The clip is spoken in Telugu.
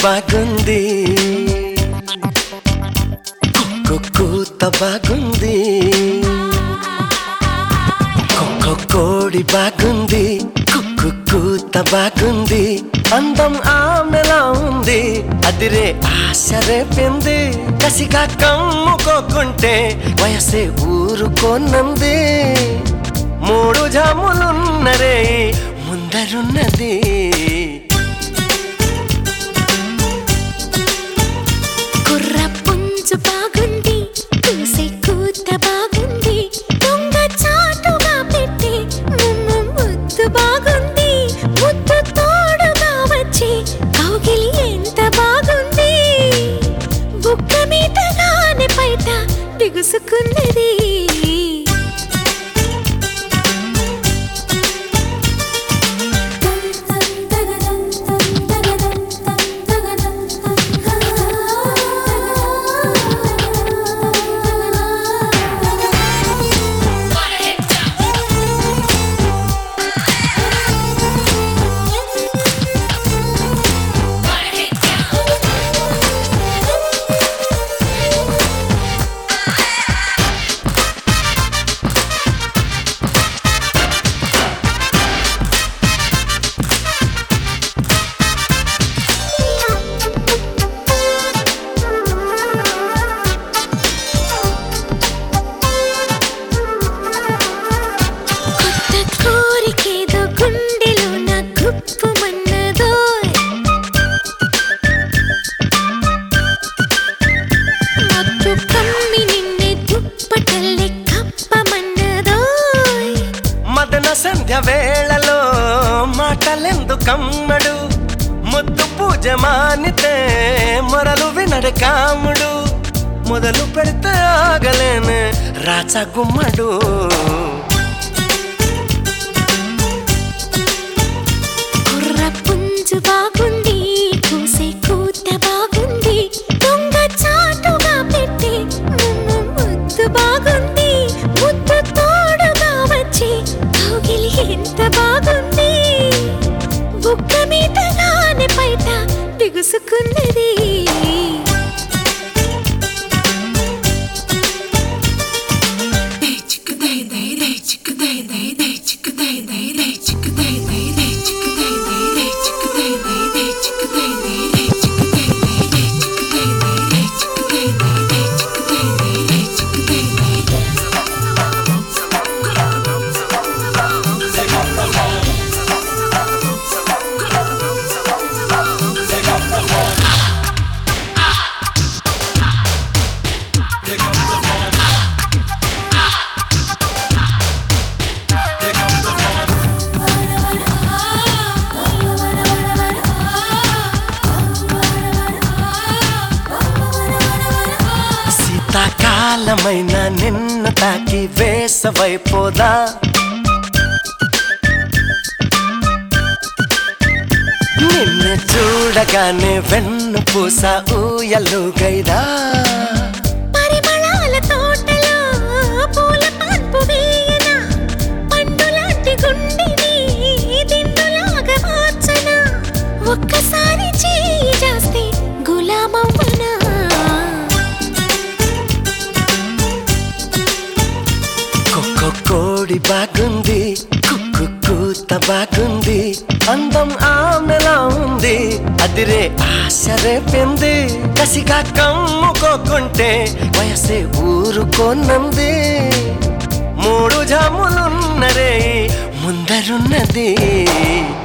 బాగుంది కూత బాగుంది కొక్క కోడి బాగుంది కుక్కు కూత బాగుంది అందం ఆమెలా ఉంది అదిరే ఆశ రేపింది కసిగా కమ్ముకోకుంటే వయసే ఊరుకోనంది మూడు జాములున్నరే ముందరున్నది కుర్ర పుంజు బాగుంది కూసే కూత బాగుంది దొంగ చాటుగా పెట్టి ముమ్ము ముద్దు బాగుంది ముద్దు తోడుగా వచ్చి కౌగిలి ఎంత బాగుంది బుక్క మీటగానే బయట బిగుసుకున్నది కొత్త కోరికేదో గుండెలో నా గుప్పుమన్నదో మత్తు కమ్మి నిన్నే దుప్పటల్లే కప్పమన్నదో మదన సంధ్య వేళలో మాటలెందుకమ్మడు ముద్దు పూజ మానితే మొరలు వినడు కాముడు మొదలు పెడితే ఆగలేను రాచ గుమ్మడు కుర్ర పుంజు బాగుంది కూసే కూత బాగుంది దొంగ చాటుగా పెట్టి ముమ్ము ముద్దు బాగుంది ముద్దు తోడుగా వచ్చి కౌగిలి ఎంత బాగుంది బుక్క మీటగానే బయట బిగుసుకున్నది శీతాకాలమైన నిన్ను తాకి వేసవైపోదా నిన్ను చూడగానే వెన్ను పూస ఊయలుగైదా పరిమళాల తోటలో పూల పాన్పు వేయన పండులాంటి గుండెని దిండులాగా మార్చన ఒక్కసారి చేయి చేస్తే గులామవ్వనా కుక్క కోడి బాగుంది కుక్కు కూత బాగుంది అందం ఆమెలా ఉంది అదిరే ఆశ రేపింది కసిగా కమ్ముకోకుంటే వయసే ఊరుకోనంది మూడు జాములున్నరే ముందరున్నది